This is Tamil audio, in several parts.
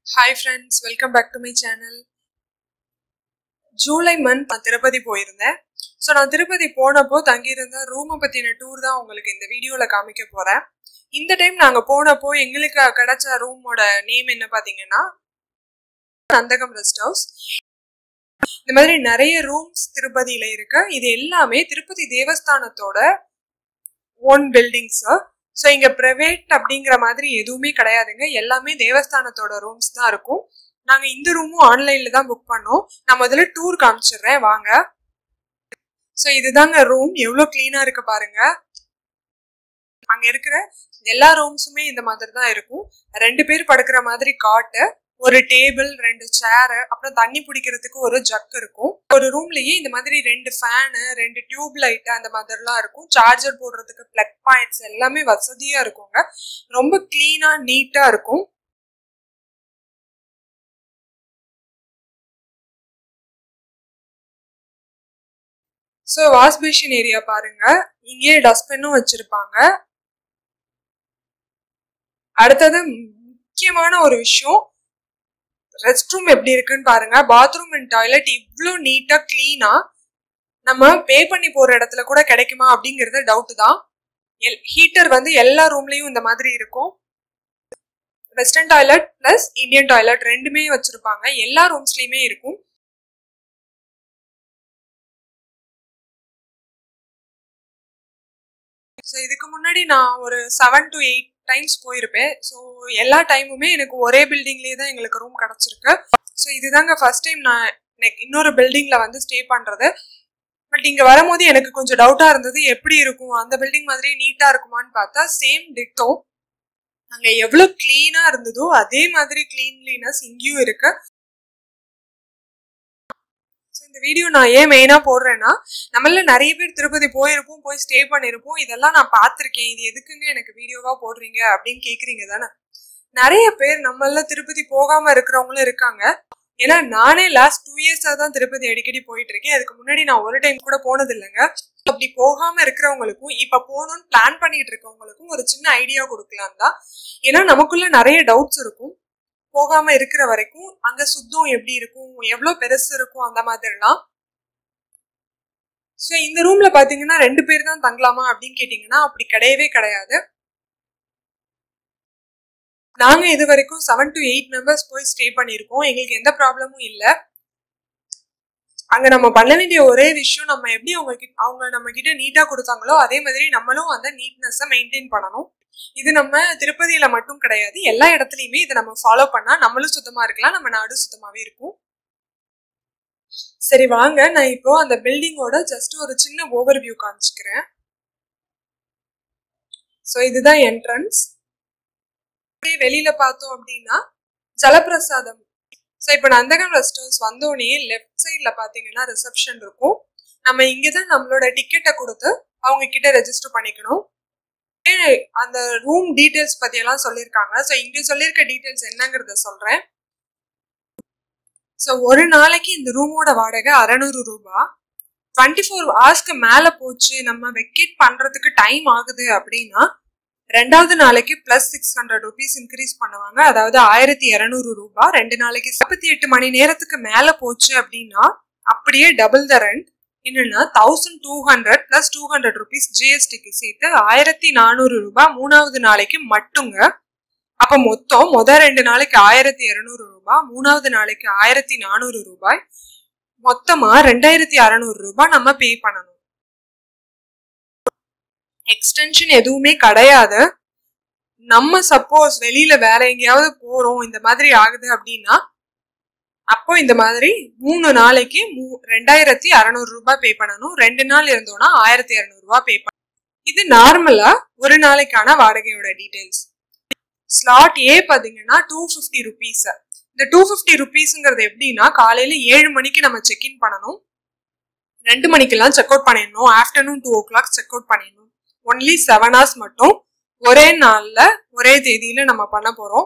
hi friends welcome back to my channel July month நான் திருப்பதி போயிருந்தேன் ஸோ நான் திருப்பதி போனப்போ தங்கியிருந்த ரூமை பற்றின டூர் தான் உங்களுக்கு இந்த வீடியோவில் காமிக்க போகிறேன் இந்த டைம் நாங்கள் போனப்போ எங்களுக்கு கிடைச்ச ரூமோட நேம் என்ன பார்த்தீங்கன்னா நந்தகம் ரெஸ்ட் ஹவுஸ் இந்த மாதிரி நிறைய ரூம்ஸ் திருப்பதியில இருக்கு இது எல்லாமே திருப்பதி தேவஸ்தானத்தோட ஓன் பில்டிங்ஸ் ஸோ இங்க பிரைவேட் அப்படிங்கிற மாதிரி எதுவுமே கிடையாதுங்க எல்லாமே தேவஸ்தானத்தோட ரூம்ஸ் தான் இருக்கும் நாங்க இந்த ரூமும் ஆன்லைன்ல தான் புக் பண்ணோம் நான் முதல்ல டூர் காமிச்சிடுறேன் வாங்க ஸோ இதுதாங்க ரூம் எவ்வளோ கிளீனா இருக்கு பாருங்க அங்க இருக்கிற எல்லா ரூம்ஸுமே இந்த மாதிரி தான் இருக்கும் ரெண்டு பேர் படுக்கிற மாதிரி காட்டு ஒரு டேபிள் ரெண்டு சேரு அப்புறம் தண்ணி பிடிக்கிறதுக்கு ஒரு ஜக் இருக்கும் ஒரு ரூம்லயே இந்த மாதிரி ரெண்டு ஃபேனு ரெண்டு டியூப் லைட் அந்த மாதிரிலாம் இருக்கும் சார்ஜர் போடுறதுக்கு பிளக் பாயிண்ட்ஸ் எல்லாமே வசதியா இருக்குங்க ரொம்ப கிளீனா நீட்டா இருக்கும் ஸோ வாஷ் பேஷன் ஏரியா பாருங்க இங்கேயே டஸ்ட்பின்னும் வச்சிருப்பாங்க அடுத்தது முக்கியமான ஒரு விஷயம் ரெஸ்ட் ரூம் எப்படி இருக்குன்னு பாருங்க பாத்ரூம் அண்ட் டாய்லெட் இவ்வளோ நீட்டா கிளீனா நம்ம பே பண்ணி போற இடத்துல கூட கிடைக்குமா அப்படிங்கிறது டவுட் தான் எல் ஹீட்டர் வந்து எல்லா ரூம்லயும் இந்த மாதிரி இருக்கும் western toilet plus Indian toilet ரெண்டுமே வச்சிருப்பாங்க எல்லா ரூம்ஸ்லயுமே இருக்கும் ஸோ இதுக்கு முன்னாடி நான் ஒரு செவன் டு எயிட் டைம்ஸ் போயிருப்பேன் ஸோ எல்லா டைமுமே எனக்கு ஒரே பில்டிங்லேயே தான் எங்களுக்கு ரூம் கிடச்சிருக்கு ஸோ இதுதாங்க ஃபர்ஸ்ட் டைம் நான் எனக்கு இன்னொரு பில்டிங்கில் வந்து ஸ்டே பண்ணுறது பட் இங்கே வரும்போது எனக்கு கொஞ்சம் டவுட்டாக இருந்தது எப்படி இருக்கும் அந்த பில்டிங் மாதிரி நீட்டாக இருக்குமான்னு பார்த்தா சேம் டிட்டோ அங்கே எவ்வளோ க்ளீனாக இருந்ததோ அதே மாதிரி க்ளீன்லினஸ் இங்கேயும் இருக்கு இந்த வீடியோ நான் ஏன் மெயினாக போடுறேன்னா நம்மள நிறைய பேர் திருப்பதி போயிருப்போம் போய் ஸ்டே பண்ணியிருப்போம் இதெல்லாம் நான் பார்த்துருக்கேன் இது எதுக்குங்க எனக்கு வீடியோவாக போடுறீங்க அப்படின்னு கேட்குறீங்க தானே நிறைய பேர் நம்மள திருப்பதி போகாம இருக்கிறவங்களும் இருக்காங்க ஏன்னா நானே லாஸ்ட் டூ இயர்ஸா தான் திருப்பதி அடிக்கடி போயிட்டு இருக்கேன் அதுக்கு முன்னாடி நான் ஒரு டைம் கூட போனது இல்லைங்க அப்படி போகாம இருக்கிறவங்களுக்கும் இப்ப போகணும்னு பிளான் பண்ணிட்டு இருக்கவங்களுக்கும் ஒரு சின்ன ஐடியா கொடுக்கலாம் தான் ஏன்னா நமக்குள்ள நிறைய டவுட்ஸ் இருக்கும் போகாம இருக்கிற வரைக்கும் அங்க சுத்தம் எப்படி இருக்கும் எவ்வளவு பெருசு இருக்கும் அந்த மாதிரிலாம் ஸோ இந்த ரூம்ல பாத்தீங்கன்னா ரெண்டு பேர் தான் தங்கலாமா அப்படின்னு கேட்டீங்கன்னா அப்படி கிடையவே கிடையாது நாங்க இது வரைக்கும் செவன் டு எயிட் மெம்பர்ஸ் போய் ஸ்டே பண்ணியிருக்கோம் எங்களுக்கு எந்த ப்ராப்ளமும் இல்லை அங்க நம்ம பண்ண வேண்டிய ஒரே விஷயம் நம்ம எப்படி அவங்க கிட்ட அவங்க நம்ம கிட்ட நீட்டா கொடுத்தாங்களோ அதே மாதிரி நம்மளும் அந்த நீட்னஸை மெயின்டைன் பண்ணணும் இது நம்ம திருப்பதியில மட்டும் கிடையாது எல்லா இடத்துலயுமே இதை நம்ம ஃபாலோ பண்ணா நம்மளும் சுத்தமா இருக்கலாம் நம்ம நாடும் சுத்தமாவே இருக்கும் சரி வாங்க நான் இப்போ அந்த பில்டிங்கோட ஜஸ்ட் ஒரு சின்ன ஓவர் வியூ காமிச்சுக்கிறேன் ஸோ இதுதான் என்ட்ரன்ஸ் வெளியில பார்த்தோம் அப்படின்னா ஜலப்பிரசாதம் ஸோ இப்போ நந்தகம் ரெஸ்ட் ஹவுஸ் வந்தோடனே லெஃப்ட் சைட்ல பாத்தீங்கன்னா ரிசப்ஷன் இருக்கும் நம்ம இங்கதான் நம்மளோட டிக்கெட்டை கொடுத்து அவங்க கிட்ட ரெஜிஸ்டர் பண்ணிக்கணும் அந்த ரூம் டீட்டெயில்ஸ் பத்தி எல்லாம் சொல்லியிருக்காங்க ஸோ இங்க சொல்லியிருக்க டீட்டெயில்ஸ் என்னங்கிறத சொல்றேன் ஸோ ஒரு நாளைக்கு இந்த ரூமோட வாடகை அறநூறு ரூபாய் டுவெண்ட்டி ஃபோர் ஹவர்ஸ்க்கு மேல போச்சு நம்ம வெக்கேட் பண்றதுக்கு டைம் ஆகுது அப்படின்னா ரெண்டாவது நாளைக்கு plus six hundred rupees increase பண்ணுவாங்க அதாவது ஆயிரத்தி இரநூறு ரூபாய் ரெண்டு நாளைக்கு நாற்பத்தி எட்டு மணி நேரத்துக்கு மேல போச்சு அப்படின்னா அப்படியே டபுள் த ரெண்ட் என்னன்னா thousand two hundred plus two hundred rupees ஜிஎஸ்டிக்கு சேர்த்து ஆயிரத்தி நானூறு ரூபாய் மூணாவது நாளைக்கு மட்டுங்க அப்ப மொத்தம் முத ரெண்டு நாளைக்கு ஆயிரத்தி இருநூறு ரூபாய் மூணாவது நாளைக்கு ஆயிரத்தி நானூறு ரூபாய் மொத்தமா ரெண்டாயிரத்தி அறநூறு ரூபாய் நம்ம பே பண்ணணும் எக்ஸ்டென்ஷன் எதுவுமே கிடையாது நம்ம சப்போஸ் வெளியில வேற எங்கேயாவது போறோம் இந்த மாதிரி ஆகுது அப்படின்னா அப்போ இந்த மாதிரி மூணு நாளைக்கு மூ ரெண்டாயிரத்தி அறநூறு ரூபாய் பே பண்ணணும் ரெண்டு நாள் இருந்தோம்னா ஆயிரத்தி இரநூறு ரூபாய் பே பண்ணணும் இது நார்மலா ஒரு நாளைக்கான வாடகையோட டீடைல்ஸ் ஸ்லாட் ஏ பாத்தீங்கன்னா டூ ஃபிஃப்டி ருபீஸ் இந்த டூ ஃபிஃப்டி ருபீஸ்ங்கிறது எப்படின்னா காலையில ஏழு மணிக்கு நம்ம செக் இன் பண்ணணும் ரெண்டு மணிக்கெல்லாம் செக் அவுட் பண்ணிடணும் afternoon two o'clock check out பண்ணிடணும் ஒன்லி செவன் ஹவர்ஸ் மட்டும் ஒரே நாள்ல ஒரே தேதியில நம்ம பண்ண போறோம்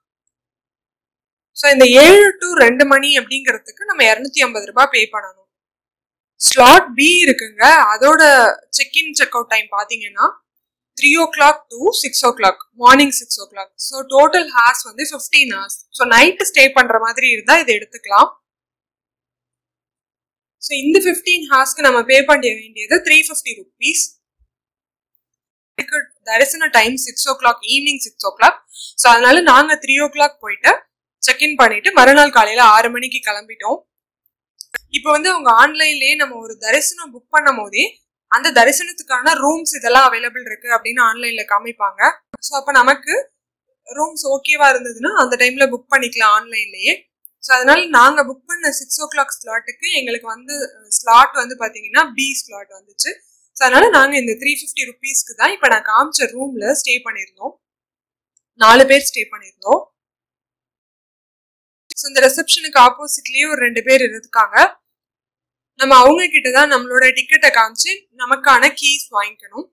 ஸோ இந்த ஏழு டு ரெண்டு மணி அப்படிங்கிறதுக்கு நம்ம இரநூத்தி ஐம்பது ரூபாய் பே பண்ணணும் ஸ்லாட் பி இருக்குங்க அதோட check in check out time பாத்தீங்கன்னா three o'clock to six o'clock morning six o'clock so total hours வந்து fifteen hours so night stay பண்ற மாதிரி இருந்தா இதை எடுத்துக்கலாம் ஸோ இந்த ஃபிஃப்டீன் ஹார்ஸ்க்கு நம்ம பே பண்ண வேண்டியது த்ரீ ஃபிஃப்டி ருபீஸ் தரிசன time six o'clock evening six o'clock so அதனால நாங்கள் த்ரீ ஓ கிளாக் போயிட்டு செக்இன் பண்ணிட்டு மறுநாள் காலையில ஆறு மணிக்கு கிளம்பிட்டோம் இப்போ வந்து அவங்க ஆன்லைன்லயே நம்ம ஒரு தரிசனம் புக் பண்ணும் போதே அந்த தரிசனத்துக்கான ரூம்ஸ் இதெல்லாம் அவைலபிள் இருக்கு அப்படின்னு ஆன்லைன்ல காமிப்பாங்க ஸோ அப்போ நமக்கு ரூம்ஸ் ஓகேவா இருந்ததுன்னா அந்த டைம்ல புக் பண்ணிக்கலாம் ஆன்லைன்லயே ஸோ அதனால நாங்கள் புக் பண்ண சிக்ஸ் ஓ கிளாக் ஸ்லாட்டுக்கு எங்களுக்கு வந்து ஸ்லாட் வந்து பார்த்தீங்கன்னா பி ஸ்லாட் வந்துச்சு ஸோ அதனால நாங்கள் இந்த த்ரீ ஃபிஃப்டி ருபீஸ்க்கு தான் இப்போ நான் காமிச்ச ரூம்ல ஸ்டே பண்ணியிருந்தோம் நாலு பேர் ஸ்டே பண்ணியிருந்தோம் ஸோ இந்த ரிசப்ஷனுக்கு ஆப்போசிட்லயே ஒரு ரெண்டு பேர் இருக்காங்க நம்ம அவங்க கிட்ட தான் நம்மளோட டிக்கெட்டை காமிச்சு நமக்கான கீஸ் வாங்கிக்கணும்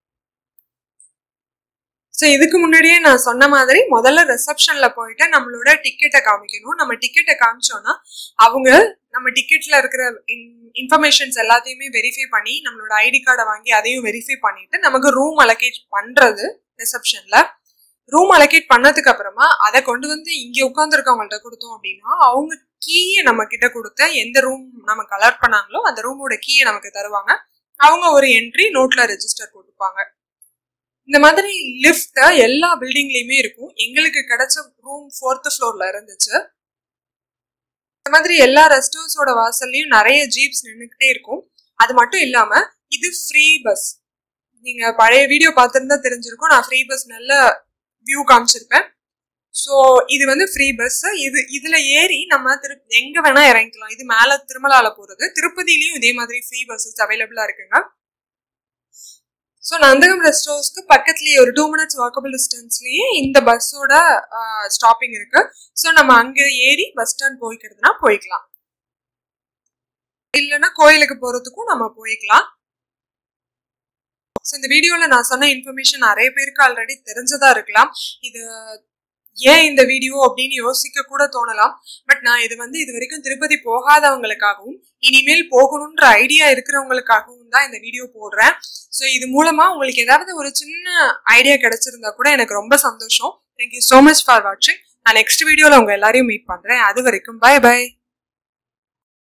ஸோ இதுக்கு முன்னாடியே நான் சொன்ன மாதிரி முதல்ல ரிசப்ஷன்ல போயிட்டு நம்மளோட டிக்கெட்டை காமிக்கணும் நம்ம டிக்கெட்டை காமிச்சோம்னா அவங்க நம்ம டிக்கெட்ல இருக்கிற இன்ஃபர்மேஷன்ஸ் எல்லாத்தையுமே வெரிஃபை பண்ணி நம்மளோட ஐடி கார்டை வாங்கி அதையும் வெரிஃபை பண்ணிட்டு நமக்கு ரூம் அலோகேட் பண்றது ரிசப்ஷன்ல ரூம் அலோகேட் பண்ணதுக்கு அப்புறமா அதை கொண்டு வந்து இங்க உட்காந்துருக்கவங்கள்ட்ட கொடுத்தோம் அப்படின்னா அவங்க கீயை நம்ம கிட்ட கொடுத்த எந்த ரூம் நம்ம கலர் பண்ணாங்களோ அந்த ரூமோட கீயை நமக்கு தருவாங்க அவங்க ஒரு என்ட்ரி நோட்ல ரெஜிஸ்டர் போட்டுப்பாங்க இந்த மாதிரி லிஃப்ட் எல்லா பில்டிங்லயுமே இருக்கும் எங்களுக்கு கிடைச்ச ரூம் ஃபோர்த் ஃப்ளோர்ல இருந்துச்சு இந்த மாதிரி எல்லா ரெஸ்ட் ஹவுஸோட வாசல்லையும் நிறைய ஜீப்ஸ் நின்றுக்கிட்டே இருக்கும் அது மட்டும் இல்லாம இது ஃப்ரீ பஸ் நீங்க பழைய வீடியோ பார்த்துருந்தா தெரிஞ்சிருக்கும் நான் ஃப்ரீ பஸ் நல்ல வியூ காமிச்சிருப்பேன் ஸோ இது வந்து ஃப்ரீ பஸ் இது இதுல ஏறி நம்ம திரு எங்க வேணா இறங்கிக்கலாம் இது மேல திருமலால போறது திருப்பதியிலயும் இதே மாதிரி ஃப்ரீ பஸ்ஸஸ் அவைலபிளா இருக்குங்க ஸோ நந்தகம் ரெஸ்ட் ஹவுஸ்க்கு பக்கத்துலயே ஒரு டூ மினிட்ஸ் வாக்கபிள் டிஸ்டன்ஸ்லயே இந்த பஸ்ஸோட ஸ்டாப்பிங் இருக்கு ஸோ நம்ம அங்க ஏறி பஸ் ஸ்டாண்ட் போய்க்கிறதுனா போய்க்கலாம் இல்லைன்னா கோயிலுக்கு போறதுக்கும் நம்ம போய்க்கலாம் ஸோ இந்த வீடியோல நான் சொன்ன இன்ஃபர்மேஷன் நிறைய பேருக்கு ஆல்ரெடி தெரிஞ்சதா இருக்கலாம் இது ஏன் இந்த வீடியோ அப்படின்னு யோசிக்க கூட தோணலாம் பட் நான் இது வந்து இது வரைக்கும் திருப்பதி போகாதவங்களுக்காகவும் இனிமேல் போகணுன்ற ஐடியா இருக்கிறவங்களுக்காகவும் தான் இந்த வீடியோ போடுறேன் ஸோ இது மூலமா உங்களுக்கு ஏதாவது ஒரு சின்ன ஐடியா கிடைச்சிருந்தா கூட எனக்கு ரொம்ப சந்தோஷம் தேங்க்யூ ஸோ மச் ஃபார் வாட்சிங் நான் நெக்ஸ்ட் வீடியோவில் உங்க எல்லாரையும் மீட் பண்றேன் அது வரைக்கும் பை பை